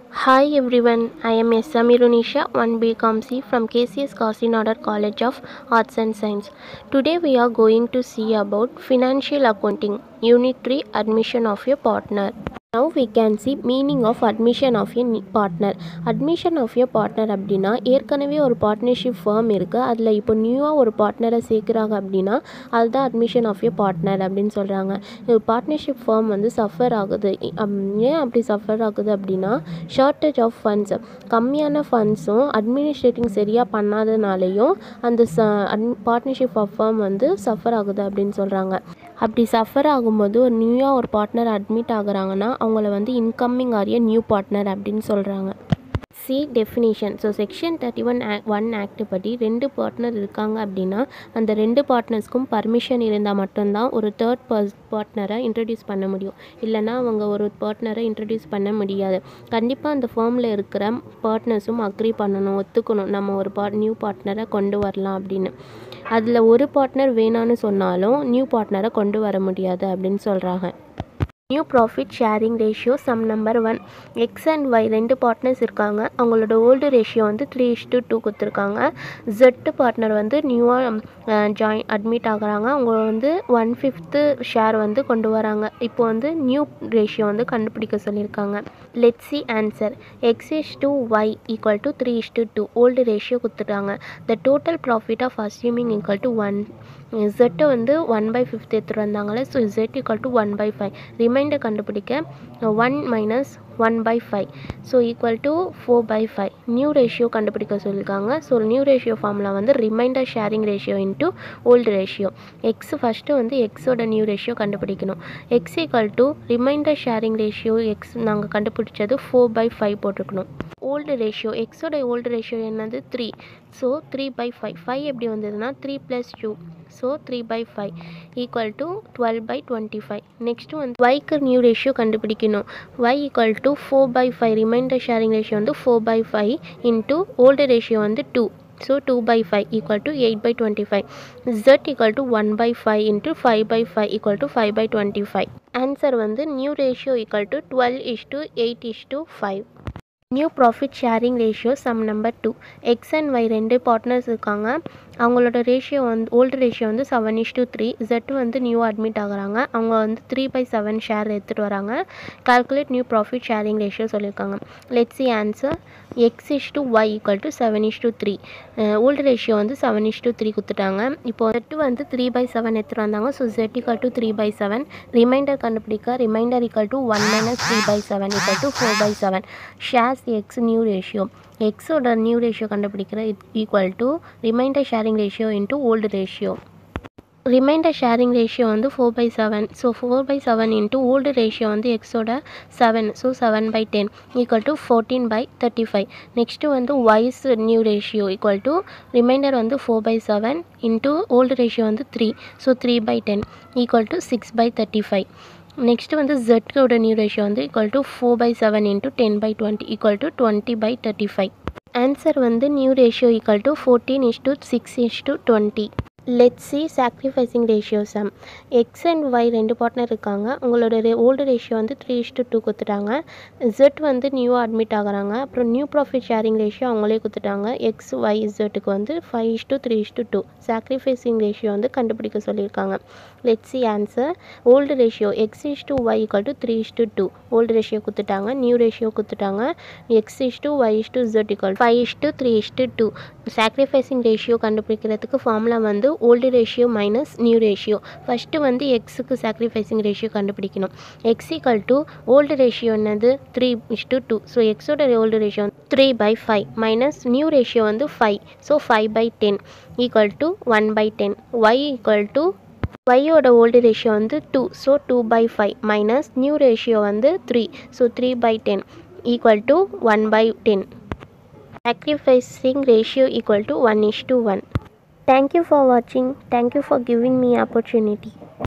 Hi everyone, I am S. Amirunisha, 1B ComC from KCS Kasinagar College of Arts and Science. Today we are going to see about Financial Accounting, Unit 3 Admission of a Partner. Now we can see meaning of admission of a ni- partner. Admission of a partner அப்படின்னா ஏற்கனவே ஒரு partnership firm இருக்குது அதில் இப்போ நியூவாக ஒரு பார்ட்னரை சேர்க்குறாங்க அப்படின்னா அதுதான் அட்மிஷன் ஆஃப் ஏ பார்ட்னர் அப்படின்னு சொல்கிறாங்க பார்ட்னர்ஷிப் firm வந்து சஃபர் ஆகுது இ- அம், ஏன் அப்படி சஃபர் ஆகுது அப்படின்னா ஷார்ட்டேஜ் ஆஃப் ஃபண்ட்ஸ் கம்மியான ஃபண்ட்ஸும் அட்மினிஸ்ட்ரேட்டிங் சரியாக பண்ணாதனாலையும் அந்த ச பார்ட்னர்ஷிப் ஆஃப் firm வந்து சஃபர் ஆகுது அப்படின்னு சொல்கிறாங்க அப்படி சஃபர் ஆகும்போது ஒரு நியூவாக ஒரு பார்ட்னர் அட்மிட் ஆகுறாங்கன்னா அவங்கள வந்து இன்கம்மிங் ஆரிய நியூ பார்ட்னர் அப்படின்னு சொல்கிறாங்க see definition so section thirty one one act படி ரெண்டு பார்ட்னர் இருக்காங்க அப்படின்னா அந்த ரெண்டு பார்ட்னர்ஸ்க்கும் பர்மிஷன் இருந்தால் மட்டும்தான் ஒரு தேர்ட் பர்ஸ் பார்ட்னரை இன்ட்ரடியூஸ் பண்ண முடியும் இல்லைன்னா அவங்க ஒரு பார்ட்னரை இன்ட்ரடியூஸ் பண்ண முடியாது கண்டிப்பாக அந்த ஃபார்மில் இருக்கிற பார்ட்னர்ஸும் அக்ரி பண்ணணும் ஒத்துக்கணும் நம்ம ஒரு பார்ட் நியூ பார்ட்னரை கொண்டு வரலாம் அப்படின்னு அதில் ஒரு பார்ட்னர் வேணான்னு சொன்னாலும் நியூ பார்ட்னரை கொண்டு வர முடியாது அப்படின்னு சொல்கிறாங்க new profit sharing ratio sum number one X and Y ரெண்டு பார்ட்னர்ஸ் இருக்காங்க அவங்களோட ஓல்டு ரேஷியோ வந்து த்ரீ இஸ் டு டூ கொடுத்துருக்காங்க ஜெட்டு பார்ட்னர் வந்து நியூவாக ஜாயின் அட்மிட் ஆகுறாங்க அவங்க வந்து ஒன் ஃபிஃப்த்து ஷேர் வந்து கொண்டு வராங்க இப்போ வந்து நியூ ரேஷியோ வந்து கண்டுபிடிக்க சொல்லியிருக்காங்க let see answer X is to Y equal to three is to two old ratio கொடுத்துட்டாங்க the total profit of assuming equal to one ஜெட்டை வந்து ஒன் பை ஃபிஃப்த் எடுத்துகிட்டு வந்தாங்களே so Z equal to one by five reminder கண்டுபிடிக்க one minus one by five so equal to four by five new ratio கண்டுபிடிக்க சொல்லியிருக்காங்க so new ratio ஃபார்மில் வந்து reminder sharing ratio into old ratio X first வந்து எக்ஸோட new ratio கண்டுபிடிக்கணும் X equal to reminder sharing ratio X நாங்கள் கண்டுபிடிச்சது four by five போட்டிருக்கணும் ஓல்டு ரேஷியோ எக்ஸோட ஓல்டு ரேஷியோ என்னது three so three by five five எப்படி வந்ததுன்னா three plus two so three by five equal to twelve by twenty five next வந்து ஒய்க்கு new ratio கண்டுபிடிக்கணும் Y equal to four by five reminder sharing ratio வந்து four by five into old ratio வந்து two so two by five equal to eight by twenty five Z equal to one by five into five by five equal to five by twenty five answer வந்து new ratio equal to twelve is to eight is to five new profit sharing ratio sum number two X and Y ரெண்டு partners இருக்காங்க அவங்களோட ratio வந்து old ratio வந்து seven is to three Z வந்து new admit ஆகுறாங்க அவங்க வந்து three by seven share எடுத்துகிட்டு வராங்க calculate new profit sharing ratio சொல்லியிருக்காங்க let see answer X is to Y equal to seven is to three old ratio வந்து seven is to three கொடுத்துட்டாங்க இப்போ ஜெட்டு வந்து த்ரீ பை செவன் எடுத்துகிட்டு வந்தாங்க so Z equal to three by seven reminder கண்டுபிடிக்க reminder equal to one minus three by seven equal to four by seven shares X new ratio எக்ஸோட new ratio கண்டுபிடிக்கிற equal to reminder sharing ratio into old ratio reminder sharing ratio வந்து four by seven so four by seven into old ratio வந்து எக்ஸோட seven so seven by ten equal to fourteen by thirty five next வந்து Y's new ratio equal to reminder வந்து four by seven into old ratio வந்து three so three by ten equal to six by thirty five next வந்து ஜெட்டோட new ratio வந்து equal to four by seven into ten by twenty equal to twenty by thirty five answer வந்து new ratio equal to fourteen is to six is to twenty let see sacrificing ratio sum X and Y ரெண்டு partner இருக்காங்க உங்களோட ரே old ratio வந்து three is to two கொடுத்துட்டாங்க Z வந்து நியூவாக admit ஆகுறாங்க அப்புறம் நியூ ப்ராஃபிட் ஷேரிங் ரேஷியோ அவங்களே கொடுத்துட்டாங்க எக்ஸ் ஒய் ஜெட்டுக்கு வந்து five is to three is to two sacrificing ratio வந்து கண்டுபிடிக்க சொல்லியிருக்காங்க let see answer old ratio X is to Y equal to three is to two old ratio கொடுத்துட்டாங்க new ratio கொடுத்துட்டாங்க X is to Y is to Z equal five is to three is to two sacrificing ratio கண்டுபிடிக்கிறதுக்கு formula வந்து old ratio minus new ratio first வந்து எக்ஸுக்கு sacrificing ratio கண்டுபிடிக்கணும் X equal to old ratio என்னது three is to two so எக்ஸோட old ratio three by five minus new ratio வந்து five so five by ten equal to one by ten Y equal to ஒய்யோட old ratio வந்து two so two by five minus new ratio வந்து three so three by ten equal to one by ten sacrificing ratio equal to 1 is to 1 thank you for watching thank you for giving me opportunity